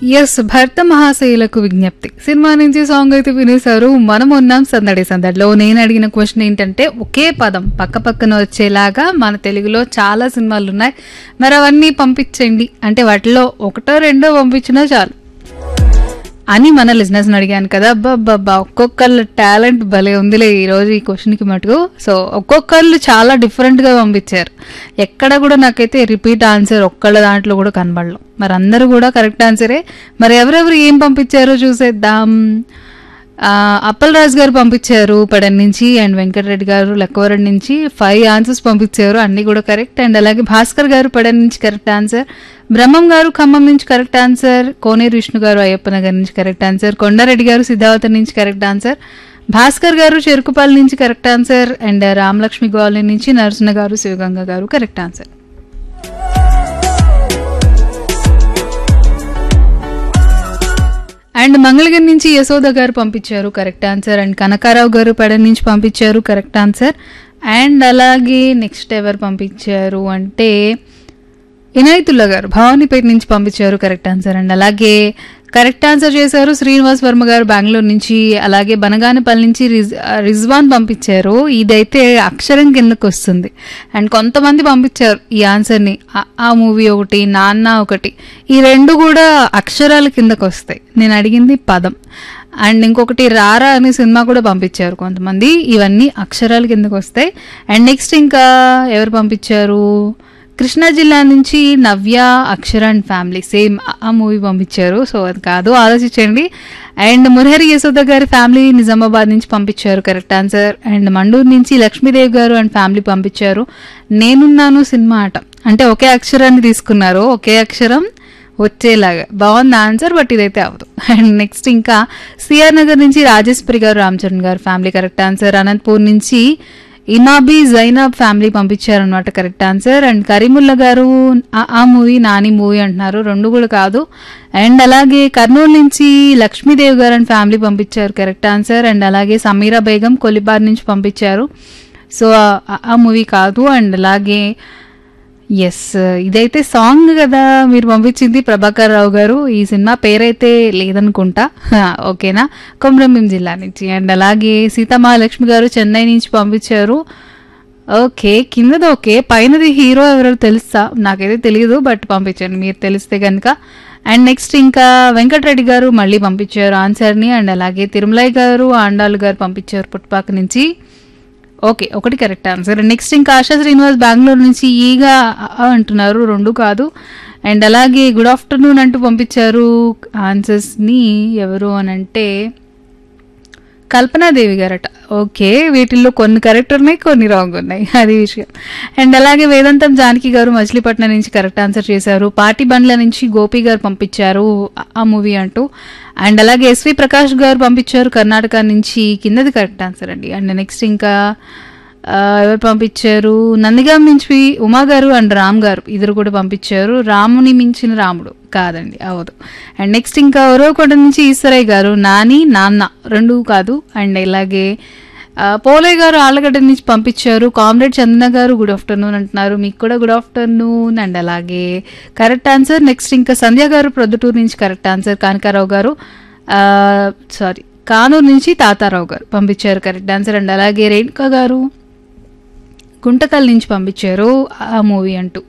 yes భర్త మహాశయులకు విజ్ఞప్తి cinema నుంచి సాంగ్ అయితే వినేశారు మనం ఉన్నాం సందడి సందడిలో నేను అడిగిన క్వశ్చన్ ఏంటంటే ఒకే పదం పక్క పక్కన వచ్చేలాగా మన తెలుగులో చాలా సినిమాలు ఉన్నాయి మరి అవన్నీ పంపించండి అంటే వాటిలో ఒకటో రెండో పంపించినా చాలు అని మన లిజినెస్ అడిగాను కదా అబ్బా ఒక్కొక్కళ్ళ టాలెంట్ భలే ఉందిలే ఈ రోజు ఈ క్వశ్చన్కి మటుకు సో ఒక్కొక్కళ్ళు చాలా డిఫరెంట్గా పంపించారు ఎక్కడ కూడా నాకైతే రిపీట్ ఆన్సర్ ఒక్కళ్ళ దాంట్లో కూడా కనబడలేదు మరి అందరూ కూడా కరెక్ట్ ఆన్సరే మరి ఎవరెవరు ఏం పంపించారో చూసేద్దాం ఆ, అప్పల్ రాజు గారు పంపించారు పడన్ నుంచి అండ్ వెంకటరెడ్డి గారు లక్కవరం నుంచి ఫైవ్ ఆన్సర్స్ పంపించారు అన్ని కూడా కరెక్ట్ అండ్ అలాగే భాస్కర్ గారు పడన్ నుంచి కరెక్ట్ ఆన్సర్ బ్రహ్మం గారు ఖమ్మం నుంచి కరెక్ట్ ఆన్సర్ కోనేరు విష్ణు గారు అయ్యప్ప నగర్ నుంచి కరెక్ట్ ఆన్సర్ కొండారెడ్డి గారు సిద్ధావతి నుంచి కరెక్ట్ ఆన్సర్ భాస్కర్ గారు చెరుకుపల్లి నుంచి correct answer and Ramalakshmi colony నుంచి నరసింహ గారు శివగంగ గారు కరెక్ట్ ఆన్సర్ అండ్ మంగళగిరి నుంచి యశోద గారు పంపించారు కరెక్ట్ ఆన్సర్ అండ్ కనకారావు గారు పెడ నుంచి పంపించారు కరెక్ట్ ఆన్సర్ అండ్ అలాగే నెక్స్ట్ ఎవరు పంపించారు అంటే ఇనాయతుల్లా గారు భవానీపేట నుంచి పంపించారు కరెక్ట్ ఆన్సర్ అండ్ అలాగే కరెక్ట్ ఆన్సర్ చేశారు శ్రీనివాస్ వర్మ గారు బెంగళూరు నుంచి అలాగే బనగానపల్లి నుంచి రిజ్ రిజ్వాన్ పంపించారు ఇదైతే అక్షరం కిందకు వస్తుంది అండ్ కొంతమంది పంపించారు ఈ ఆన్సర్ని ఆ- ఆ మూవీ ఒకటి నాన్న ఒకటి ఈ రెండు కూడా అక్షరాల కిందకు వస్తాయి నేను అడిగింది పదం అండ్ ఇంకొకటి రారా అనే సినిమా కూడా పంపించారు కొంతమంది ఇవన్నీ అక్షరాల కిందకు వస్తాయి అండ్ నెక్స్ట్ ఇంకా ఎవరు పంపించారు కృష్ణా జిల్లా నుంచి Navya Akshara and family same ఆ మూవీ పంపించారు సో అది కాదు ఆలోచించండి అండ్ మురహరి యశోద గారి ఫ్యామిలీ నిజామాబాద్ నుంచి పంపించారు కరెక్ట్ ఆన్సర్ అండ్ మండూరు నుంచి లక్ష్మీదేవి గారు అండ్ ఫ్యామిలీ పంపించారు నేనున్నాను సినిమా ఆట అంటే ఒకే అక్షరాన్ని తీసుకున్నారు ఒకే అక్షరం వచ్చేలాగా బాగుంది ఆన్సర్ బట్ ఇదైతే అవ్వదు అండ్ నెక్స్ట్ ఇంకా సిఆర్ నగర్ నుంచి రాజేశ్వరి గారు రామచరణ్ గారు ఫ్యామిలీ కరెక్ట్ ఆన్సర్ అనంతపూర్ నుంచి ఇమాబి జైనబ్ ఫ్యామిలీ పంపించారనమాట correct answer and Karimulla garu ఆ- ఆ మూవీ నాని మూవీ అంటున్నారు రెండు కూడా కాదు అండ్ అలాగే కర్నూలు నుంచి లక్ష్మీదేవి గారు అండ్ ఫ్యామిలీ పంపించారు కరెక్ట్ ఆన్సర్ అండ్ అలాగే సమీరా బేగం కొలిబార్ నుంచి పంపించారు సో ఆ- ఆ మూవీ కాదు అండ్ అలాగే ఎస్ ఇదైతే సాంగ్ కదా మీరు పంపించింది ప్రభాకర్ రావు గారు ఈ సినిమా పేరైతే లేదనుకుంటా హా, ఓకేనా కొమరంభీం జిల్లా నుంచి అండ్ అలాగే సీతామహాలక్ష్మి గారు చెన్నై నుంచి పంపించారు ఓకే కిందది ఓకే పైనది హీరో ఎవరో తెలుసా నాకైతే తెలియదు బట్ పంపించండి మీరు తెలిస్తే కనుక అండ్ నెక్స్ట్ ఇంకా వెంకటరెడ్డి గారు మళ్ళీ పంపించారు ఆన్సర్ని అండ్ అలాగే తిరుమలయ్య గారు ఆండాలు గారు పంపించారు పుట్టుపాక నుంచి ఓకే ఒకటి కరెక్ట్ ఆన్సర్ నెక్స్ట్ ఇంకా ఆశా శ్రీనివాస్ బెంగళూరు నుంచి ఈగా ఆ అంటున్నారు రెండు కాదు అండ్ అలాగే గుడ్ ఆఫ్టర్నూన్ అంటూ పంపించారు ఆన్సర్స్ని ఎవరు అని అంటే కల్పనాదేవి గారట ఓకే వీటిల్లో కొన్ని కరెక్ట్ ఉన్నాయి కొన్ని రాంగ్ ఉన్నాయి అది విషయం అండ్ అలాగే వేదాంతం జానకి గారు మచిలీపట్నం నుంచి కరెక్ట్ ఆన్సర్ చేశారు పాటి బండ్ల నుంచి గోపి గారు పంపించారు ఆ- ఆ మూవీ అంటూ అండ్ అలాగే ఎస్వి ప్రకాష్ గారు పంపించారు కర్ణాటక నుంచి కిందది కరెక్ట్ ఆన్సర్ అండి అండ్ నెక్స్ట్ ఇంకా ఆ, ఎవరు పంపించారు నందిగాం నుంచి ఉమా గారు అండ్ రామ్ గారు ఇద్దరు కూడా పంపించారు రాముని మించిన రాముడు కాదండి అవదు అండ్ నెక్స్ట్ ఇంకా ఒరవకొండ నుంచి ఈశ్వరయ్య గారు నాని నాన్న రెండు కాదు అండ్ ఇలాగే ఆ, పోలయ్య గారు ఆళ్ళగడ్డ నుంచి పంపించారు కామ్రేడ్ చందన గారు గుడ్ ఆఫ్టర్నూన్ అంటున్నారు మీకు కూడా గుడ్ ఆఫ్టర్నూన్ అండ్ అలాగే కరెక్ట్ ఆన్సర్ నెక్స్ట్ ఇంకా సంధ్య గారు ప్రొద్దుటూరు నుంచి కరెక్ట్ ఆన్సర్ కానకారావు గారు సారీ కానూరు నుంచి తాతారావు గారు పంపించారు కరెక్ట్ ఆన్సర్ అండ్ అలాగే రేణుకా గారు గుంటకల్ నుంచి పంపించారు ఆ మూవీ అంటూ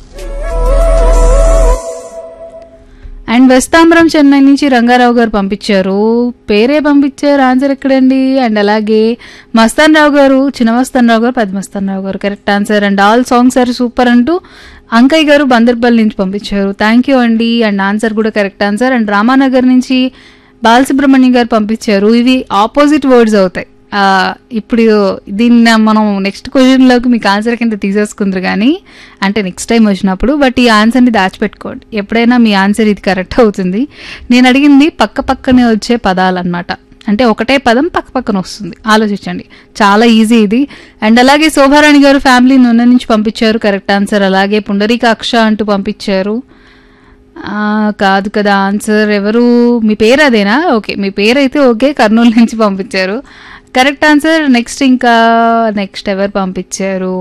అండ్ వెస్తాంబరం చెన్నై నుంచి రంగారావు గారు పంపించారు పేరే పంపించారు ఆన్సర్ ఎక్కడండి అండ్ అలాగే మస్తాన్ రావు గారు చిన్న మస్తాన్ రావు గారు పెద్ద Mastan Rao garu correct answer and all songs are super అంటూ అంకయ్య గారు బందర్పల్లి నుంచి పంపించారు థ్యాంక్ యూ అండి అండ్ ఆన్సర్ కూడా కరెక్ట్ ఆన్సర్ అండ్ రామానగర్ నుంచి బాలసుబ్రహ్మణ్యం గారు పంపించారు ఇవి ఆపోజిట్ వర్డ్స్ అవుతాయి ఆ, ఇప్పుడు దీన్ని మనం నెక్స్ట్ క్వశ్చన్లోకి మీకు ఆన్సర్ కింద తీసేసుకుందరు కానీ అంటే నెక్స్ట్ టైం వచ్చినప్పుడు బట్ ఈ ఆన్సర్ని దాచిపెట్టుకోండి ఎప్పుడైనా మీ ఆన్సర్ ఇది కరెక్ట్ అవుతుంది నేను అడిగింది పక్క పక్కనే వచ్చే పదాలు అనమాట అంటే ఒకటే పదం పక్క పక్కన వస్తుంది ఆలోచించండి చాలా ఈజీ ఇది అండ్ అలాగే శోభారాణి గారు ఫ్యామిలీ నూనె నుంచి పంపించారు కరెక్ట్ ఆన్సర్ అలాగే పుండరీకాక్ష అంటూ పంపించారు ఆ, కాదు కదా ఆన్సర్ ఎవరు మీ పేరు అదేనా ఓకే మీ పేరు అయితే ఓకే కర్నూలు నుంచి పంపించారు కరెక్ట్ ఆన్సర్ నెక్స్ట్ ఇంకా నెక్స్ట్ ఎవరు పంపించారు